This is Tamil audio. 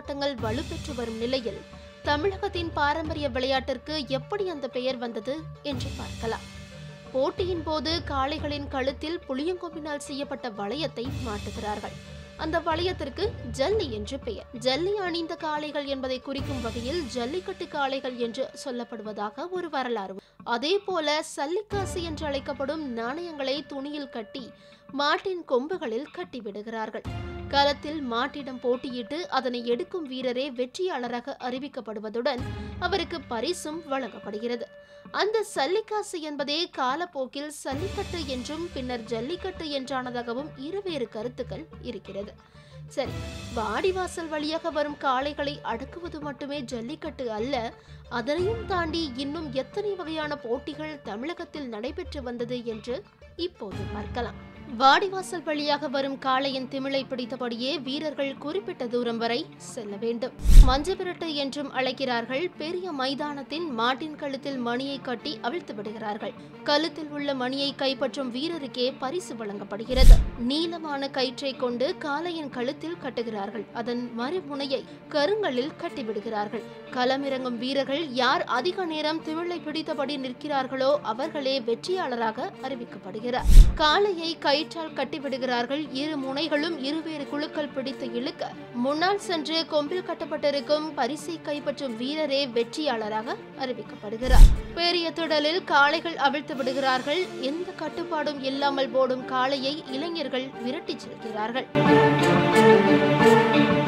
போராட்டங்கள் வலுப்பெற்று வரும் நிலையில் தமிழகத்தின் பாரம்பரிய விளையாட்டிற்கு எப்படி அந்த பெயர் வந்தது என்று பார்க்கலாம் போட்டியின் போது காளைகளின் கழுத்தில் புளியங்கொம்பினால் செய்யப்பட்ட வளையத்தை மாட்டுகிறார்கள் அந்த வளையத்திற்கு ஜல்லி என்று பெயர் ஜல்லி அணிந்த காளைகள் என்பதை குறிக்கும் வகையில் ஜல்லிக்கட்டு காளைகள் என்று சொல்லப்படுவதாக ஒரு வரலாறு அதே போல சல்லிக்காசு என்று அழைக்கப்படும் நாணயங்களை துணியில் கட்டி மாட்டின் கொம்புகளில் கட்டிவிடுகிறார்கள் களத்தில் மாட்டிடம் போட்டியிட்டு அதனை எடுக்கும் வீரரே வெற்றியாளராக அறிவிக்கப்படுவதுடன் அவருக்கு பரிசும் வழங்கப்படுகிறது அந்த சல்லிக்காசு என்பதே காலப்போக்கில் சல்லிக்கட்டு என்றும் பின்னர் ஜல்லிக்கட்டு என்றானதாகவும் இருவேறு கருத்துக்கள் இருக்கிறது சரி வாடிவாசல் வழியாக வரும் காளைகளை அடக்குவது மட்டுமே ஜல்லிக்கட்டு அல்ல அதனையும் தாண்டி இன்னும் எத்தனை வகையான போட்டிகள் தமிழகத்தில் நடைபெற்று வந்தது என்று இப்போது பார்க்கலாம் வாடிவாசல் வழியாக வரும் காளையின் திமிலை பிடித்தபடியே வீரர்கள் குறிப்பிட்ட தூரம் வரை செல்ல வேண்டும் மஞ்சு விரட்டு என்றும் அழைக்கிறார்கள் பெரிய மைதானத்தின் மாட்டின் கழுத்தில் மணியை கட்டி அவிழ்த்து விடுகிறார்கள் கழுத்தில் உள்ள மணியை கைப்பற்றும் வீரருக்கே பரிசு வழங்கப்படுகிறது நீளமான கயிற்றை கொண்டு காளையின் கழுத்தில் கட்டுகிறார்கள் அதன் மறுமுனையை கருங்கல்லில் கட்டிவிடுகிறார்கள் களமிறங்கும் வீரர்கள் யார் அதிக நேரம் திமிழை பிடித்தபடி நிற்கிறார்களோ அவர்களே வெற்றியாளராக அறிவிக்கப்படுகிறார் காளையை கயிற்றால் கட்டிவிடுகிறார்கள் இரு முனைகளும் இருவேறு குழுக்கள் பிடித்து இழுக்க முன்னால் சென்று கொம்பில் கட்டப்பட்டிருக்கும் பரிசை கைப்பற்றும் வீரரே வெற்றியாளராக அறிவிக்கப்படுகிறார் பெரிய திடலில் காளைகள் அவிழ்த்து விடுகிறார்கள் எந்த கட்டுப்பாடும் இல்லாமல் போடும் காளையை இளைஞர்கள் விரட்டிச் செல்கிறார்கள்